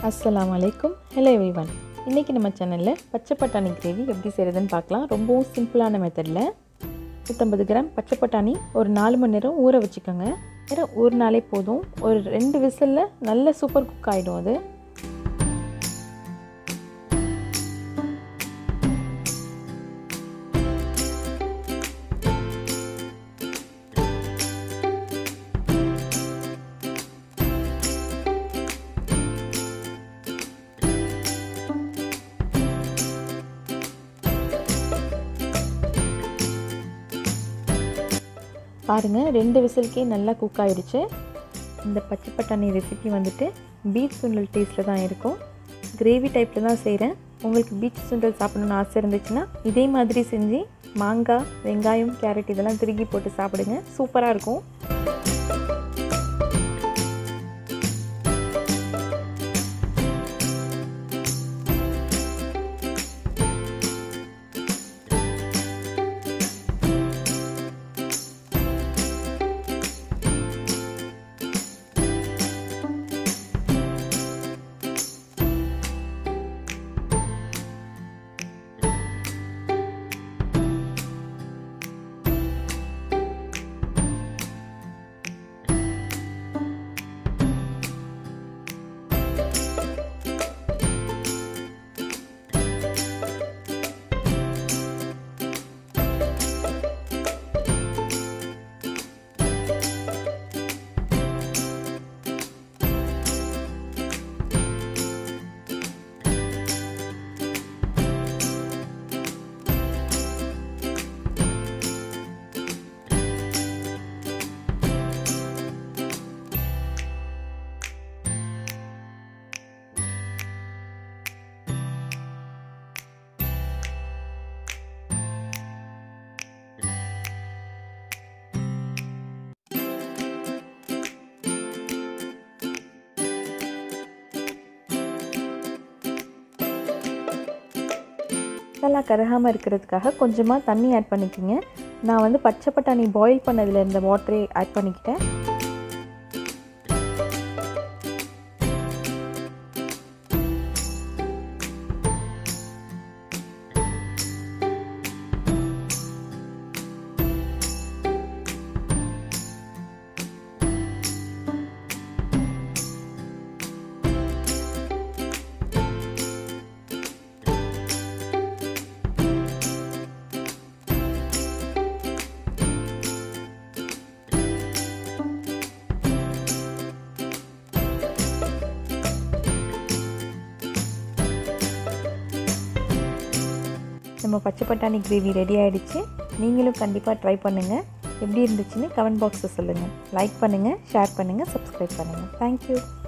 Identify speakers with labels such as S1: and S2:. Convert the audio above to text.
S1: அஸ்ஸலாமு அலைக்கும் hello everyone இன்றைக்கி நம்ம சேனலில் பச்சை பட்டாணி கிரேவி எப்படி செய்கிறதுன்னு பார்க்கலாம் ரொம்பவும் சிம்பிளான மெத்தடில் நூற்றம்பது கிராம் பச்சை பட்டாணி ஒரு நாலு மணி நேரம் ஊற வச்சுக்கோங்க நேரம் ஒரு நாளே போதும் ஒரு ரெண்டு விசிலில் நல்ல சூப்பர் குக் ஆகிடும் அது பாருங்கள் ரெண்டு விசிலுக்கே நல்லா குக் ஆகிடுச்சு இந்த பச்சை பட்டாணி ரெசிபி வந்துட்டு பீச் சுண்டல் டேஸ்ட்டில் தான் இருக்கும் கிரேவி டைப்பில் தான் செய்கிறேன் உங்களுக்கு பீச் சுண்டல் சாப்பிடணும்னு ஆசை இருந்துச்சுன்னா இதே மாதிரி செஞ்சு மாங்காய் வெங்காயம் கேரட் இதெல்லாம் திருகி போட்டு சாப்பிடுங்க சூப்பராக இருக்கும் மசாலா கருகாமல் இருக்கிறதுக்காக கொஞ்சமாக தண்ணி ஆட் பண்ணிக்கோங்க நான் வந்து பச்சை பட்டாணி பாயில் பண்ணதில் இருந்த வாட்டரே ஆட் பண்ணிக்கிட்டேன் நம்ம பச்சை பட்டாணி கிரேவி ரெடி ஆகிடுச்சு நீங்களும் கண்டிப்பாக ட்ரை பண்ணுங்கள் எப்படி இருந்துச்சுன்னு கமெண்ட் பாக்ஸில் சொல்லுங்கள் லைக் பண்ணுங்கள் ஷேர் பண்ணுங்கள் சப்ஸ்கிரைப் பண்ணுங்கள் தேங்க்யூ